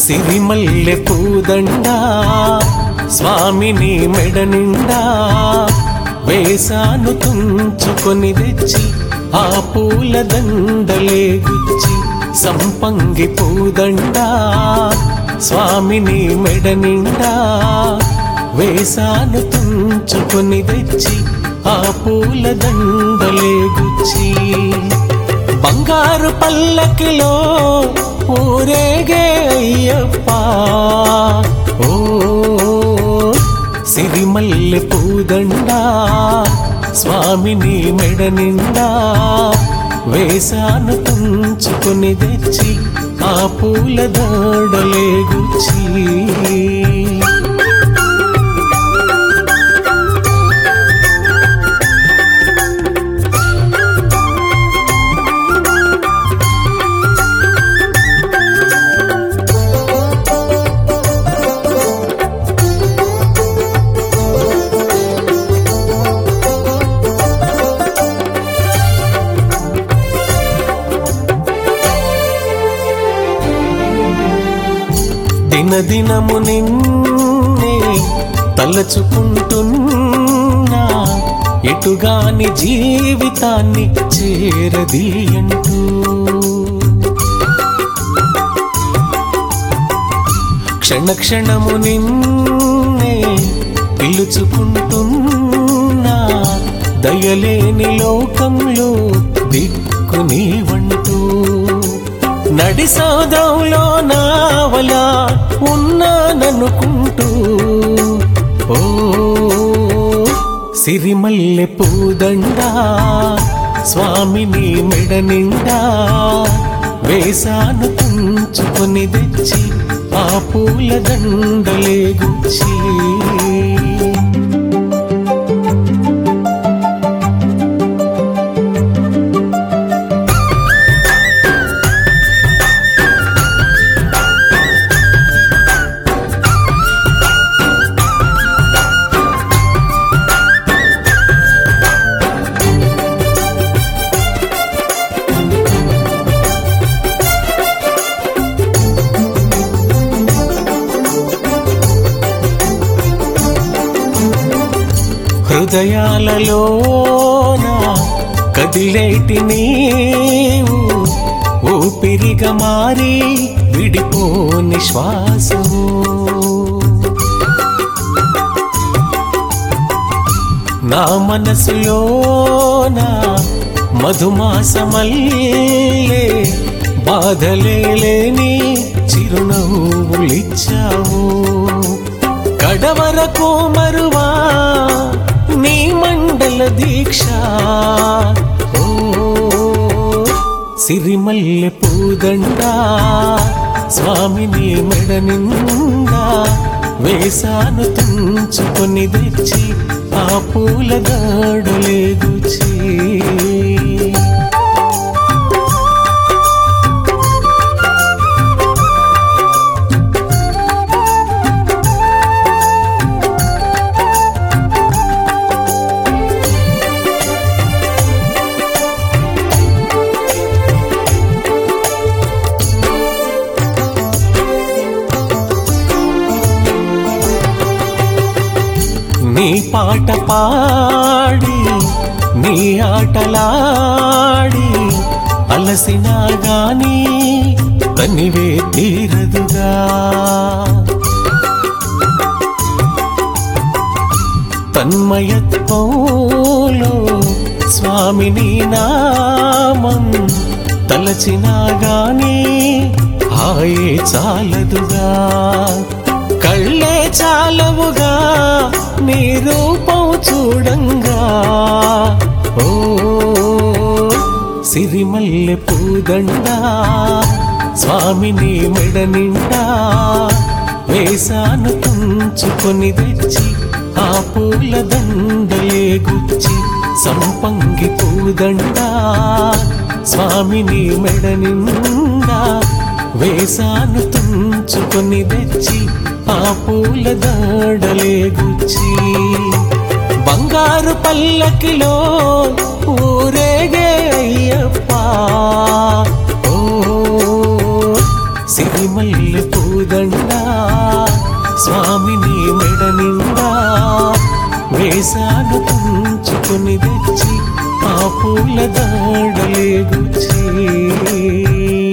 సిరిమల్లె పూదండ స్వామిని మెడ నిండా వేసాను తుంచుకొని తెచ్చి ఆ పూల దండలే గుచ్చి సంపంగి పూదండ స్వామిని మెడ నిండా వేసాను తుంచుకొని తెచ్చి ఆ పూల దండలే గుచ్చి బంగారు పల్లకిలో ఊరేగే అయ్యప్ప ఓ సిరిమల్లె పూదండ స్వామిని మెడ నిండా వేసాను తుంచుకొని తెచ్చి ఆ పూల దాడలే గుచ్చి దినదినము నిన్నే తలచుకుంటున్నా ఎటుగాని జీవితాన్ని చేరదీయంటూ క్షణ క్షణము నిన్నే పిలుచుకుంటున్నా దయలేని లోకంలో దిక్కు నీవంటూ నడిసోదంలో నావలా ఉన్నాననుకుంటూ ఓ సిరిమల్లె పూదండ స్వామిని మెడ నిండా వేసాను తుంచుకొని తెచ్చి ఆ పూల దండలే గుచ్చి హృదయాలలోన కదిలేటి నీవు ఊపిరిగా మారి విడిపోని శ్వాసము నా మనసులోన మధుమాసమల్లే బాధలే లేని చిరునవ్వులిచ్చావు కడవరకు మరువా నీ మండల దీక్ష ఓ సిరిమల్లె పూదండ స్వామిని మెడ నిండా వేసాను తుంచుకొని తెచ్చి ఆ పూల దాడులే గుచ్చి నీ పాట పాడి నీ ఆటలాడి అలసినా గాని తనివే తీరదుగా తన్మయత్వంలో స్వామిని నామం తలచినా గాని హాయే చాలదుగా కళ్ళే చాలవుగా నీ రూపం చూడంగా ఓ సిరిమల్లె పూదండ స్వామిని మెడ నిండా వేసాను తుంచుకొని తెచ్చి ఆ పూల దండలే గుచ్చి సంపంగి పూదండ స్వామిని మెడ నిండా వేసాను తుంచుకొని తెచ్చి ఆ పూల దాడలే గుచ్చి బంగారు పల్లకిలో ఊరేగే అయ్యప్ప ఓ సిరిమల్లె పూ పూదండా స్వామిని మెడ నిండా వేసాను తుంచుకొని తెచ్చి ఆ పూల దాడలే గుచ్చి